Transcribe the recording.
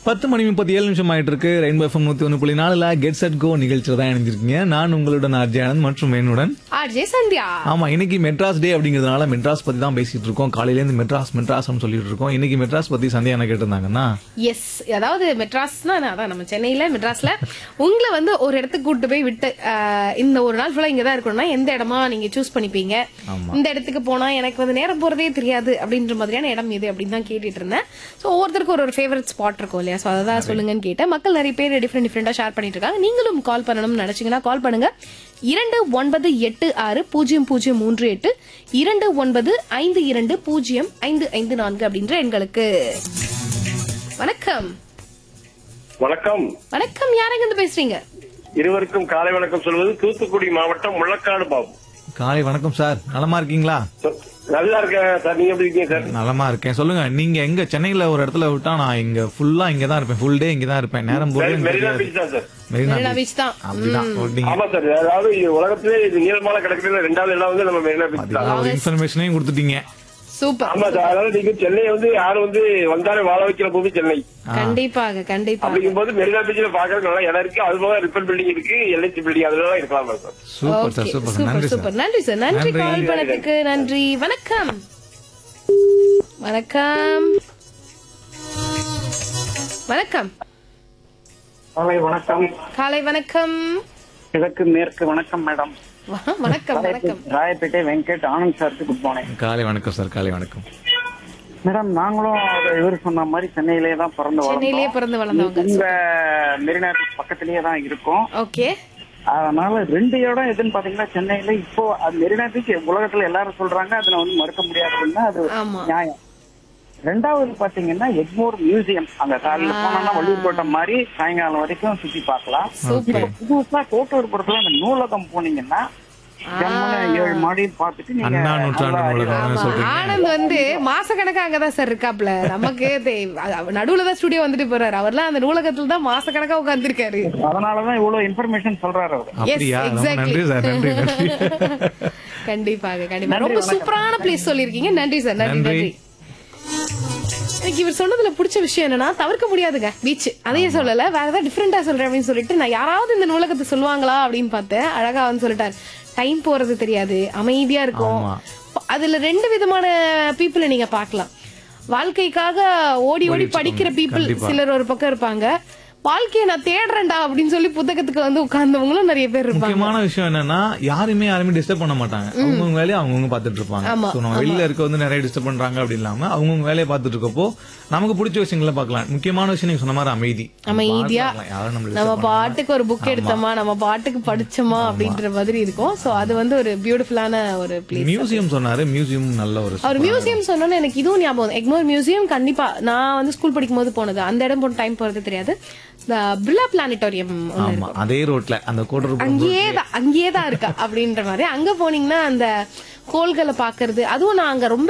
பத்து மணி முப்பத்தி ஏழு நிமிஷம் ஆயிட்டு இருக்கு ரெயின்போ எஃப்எம் நூத்தி ஒன்று புள்ளி நாலுல கெட் செட் கோ நிகழ்ச்சியில் தான் இணைஞ்சிருக்கீங்க நான் உங்களுடன் ஆர்ஜி ஆனந்த் மற்றும் என்னுடன் ஆர்ஜே சந்தியா ஆமா இன்னைக்கு மெட்ராஸ் டே அப்படிங்கிறதுனால மெட்ராஸ் பத்தி தான் பேசிட்டு இருக்கோம் காலையில இருந்து மெட்ராஸ் மெட்ராஸ்னு சொல்லிட்டு இருக்கோம் இன்னைக்கு மெட்ராஸ் பத்தி சந்தியா என்ன கேட்டிருந்தாங்கன்னா எஸ் அதாவது மெட்ராஸ்னா நான் அதான் நம்ம சென்னையில மெட்ராஸ்ல உங்களை வந்து ஒரு இடத்துக்கு கூட்டு போய் விட்டு ஆஹ், இந்த ஒரு நாள் ஃபுல்லா இங்க தான் இருக்கணும்னா எந்த இடமா நீங்க சூஸ் பண்ணிப்பீங்க இந்த இடத்துக்கு போனா எனக்கு வந்து நேரம் போறதே தெரியாது அப்படின்ற மாதிரியான இடம் எது அப்படின்னு தான் கேட்டுட்டு இருந்தேன் சோ ஒவ்வொருத்தருக்கும் ஒரு ஒரு ஃபேவரட் ஸ்பாட் இருக்கும் இல்லையா சோ அதான் சொல்லுங்கன்னு கேட்டேன் மக்கள் நிறைய பேர் டிஃப்ரெண்ட் டிஃப்ரெண்டா ஷேர் பண்ணிட்டு இருக்காங்க நீங்களும் கால் பண்ணணும்னு நினைச்சீங்கன்னா கால் பண்ணுங்க இரண்டு ஒன்பது எட்டு ஆறு பூஜ்ஜியம் பூஜ்ஜியம் மூன்று எட்டு இரண்டு ஒன்பது ஐந்து இரண்டு பூஜ்ஜியம் ஐந்து ஐந்து நான்கு அப்படின்ற எண்களுக்கு வணக்கம் வணக்கம் வணக்கம் யாரெங்க இருந்து பேசுறீங்க இருவருக்கும் காலை வணக்கம் சொல்வது தூத்துக்குடி மாவட்டம் முள்ளக்காடு பாபு காலை வணக்கம் சார் நலமா இருக்கீங்களா சொ- நல்லா இருக்கேன் சார் நீங்க எப்படி இருக்கீங்க சார் நலமா இருக்கேன் சொல்லுங்க நீங்க எங்க சென்னையில ஒரு இடத்துல விட்டா நான் இங்க ஃபுல்லா இங்க தான் இருப்பேன் ஃபுல் டே இங்க தான் இருப்பேன் நேரம் போறதே எனக்கு மெரினா தெரியாது. பீச் தான் sir Marina Marina beach beach தான் அப்படிதான் ஓட்டிங்க ஆமா சார் அதாவது இது உலகத்திலே இது நீளமான கிடக்குறது ரெண்டாவது இடம் வந்து நம்ம மெரினா பீச் தான் அதுதான் ஒரு இன்ஃபர்மேஷனையும் கொடுத்துட்டீங்க சூப்பர் ஆமா சார் அதாவது நீங்க சென்னை வந்து யாரும் வந்து வந்தாலே வாழ வைக்கிற பூமி சென்னை கண்டிப்பாக கண்டிப்பாக அப்படிங்கும்போது மெரினா பீச்ல பாக்குறது நல்லா இடம் இருக்கு அது போக ரிப்பன் பில்டிங் இருக்கு எல்ஐசி பில்டிங் அதெல்லாம் இருக்கலாம் sir super sir Okay, super super நன்றி சார் சூப்பர் நன்றி சார் நன்றி நன்றி. கால் பண்ணதுக்கு நன்றி வணக்கம் வணக்கம் வணக்கம் காலை வணக்கம் காலை வணக்கம் கிழக்கு மேற்கு வணக்கம் மேடம் வ- வணக்கம் வணக்கம் ராயப்பேட்டை வெங்கட் ஆனந்த் சாருக்கு குட் மார்னிங் காலை வணக்கம் சார் காலை வணக்கம் மேடம் நாங்களும் அது இவர் சொன்ன மாதிரி சென்னையிலே தான் பிறந்து சென்னையிலேயே வளர்ந்தோம் பிறந்து வளர்ந்தவங்க இந்த மெரினா பீச் பக்கத்திலேயே தான் இருக்கோம் ஓகே அதனால ரெண்டு இடம் எதுன்னு பாத்தீங்கன்னா சென்னையில இப்போ அது மெரினா பீச் உலகத்துல எல்லாரும் சொல்றாங்க அதுல வந்து மறுக்க முடியாதுன்னா அது ஆமா. நியாயம் ரெண்டாவது பாத்தீங்கன்னா எக்மோர் மியூசியம் அங்க காலையில போனோம்னா வள்ளுவர் கோட்டம் மாதிரி சாயங்காலம் வரைக்கும் சுத்தி பார்க்கலாம் சூப்பர் இப்ப புதுசா கோட்டூர்புரத்துல அந்த நூலகம் போனீங்கன்னா ஜம்முன்னு ஏழு மாடியும் பார்த்துட்டு நீங்க அண்ணா நூற்றாண்டு நல்லா நூலகம் ஆமா. சொல்றீங்க ஆனந்த் வந்து மாசக்கணக்கா அங்கதான் சார் இருக்காப்ல நமக்கு தெ- அது நடுவுல தான் ஸ்டுடியோ வந்துட்டு போறாரு அவர்லாம் அந்த நூலகத்துல தான் மாசக்கணக்கா உட்கார்ந்துருக்காரு அதனாலதான் இவ்வளவு இன்ஃபர்மேஷன் சொல்றாரு அவரு அப்படியா ரொம்ப exactly. நன்றி சார் நன்றி நன்றி கண்டிப்பாக கண்டிப்பா ரொம்ப சூப்பரான பிளேஸ் சொல்லிருக்கீங்க நன்றி சார் நன்றி நன்றி. நன்றி எனக்கு இவர் சொன்னதுல பிடிச்ச விஷயம் என்னன்னா தவிர்க்க முடியாதுங்க பீச் அதையே சொல்லல வேற ஏதாவது டிஃப்ரெண்டா சொல்றேன் அப்படின்னு சொல்லிட்டு நான் யாராவது இந்த நூலகத்தை சொல்லுவாங்களா அப்படின்னு பார்த்தேன் அழகா வந்து சொல்லிட்டாரு டைம் போறது தெரியாது அமைதியா இருக்கும் ஆமா. அதுல ரெண்டு விதமான பீப்புளை நீங்க பார்க்கலாம் வாழ்க்கைக்காக ஓடி ஓடி படிக்கிற பீப்புள் கண்டிப்பா. சிலர் ஒரு பக்கம் இருப்பாங்க வாழ்க்கையை நான் தேடுறேன்டா அப்படின்னு சொல்லி புத்தகத்துக்கு வந்து உட்கார்ந்தவங்களும் நிறைய பேர் இருப்பாங்க முக்கியமான விஷயம் என்னன்னா யாருமே யாருமே டிஸ்டர்ப் பண்ண மாட்டாங்க அவங்கவுங்க வேலையை அவங்கவுங்க பாத்துட்டு இருப்பாங்க ஆமா, So, நம்ம வெளியில இருக்க வந்து நிறைய டிஸ்டர்ப் பண்றாங்க அப்படி இல்லாம அவங்கவுங்க வேலையை பாத்துட்டு இருக்கப்போ நமக்கு பிடிச்ச விஷயங்களை பார்க்கலாம் முக்கியமான விஷயம் நீங்க சொன்ன மாதிரி அமைதி அமைதியா நம்ம யாரும் நம்மள நம்ம disturb பண்ண பாட்டுக்கு ஒரு புக் எடுத்தோமா நம்ம பாட்டுக்கு படிச்சோமா அப்படின்ற மாதிரி இருக்கும் சோ அது வந்து ஒரு பியூட்டிஃபுல்லான ஒரு பிளேஸ் மியூசியம் சொன்னாரு மியூசியம் நல்ல ஒரு அவர் மியூசியம் சொன்னோன்னு எனக்கு இதுவும் ஞாபகம் வந்து. எக்மோர் மியூசியம் கண்டிப்பா நான் வந்து ஸ்கூல் படிக்கும் போது போனது அந்த இடம் போன டைம் போறது தெரியாது இந்த பிர்லா பிளானட்டோரியம் ஒண்ணு ஆமா அதே ரோட்ல அந்த கோட்டர் அங்கேயே தான் அங்கேயே தான் இருக்கா அப்படின்ற மாதிரி அங்க போனீங்கன்னா அந்த கோள்களை பாக்குறது அதுவும் நான் அங்க ரொம்ப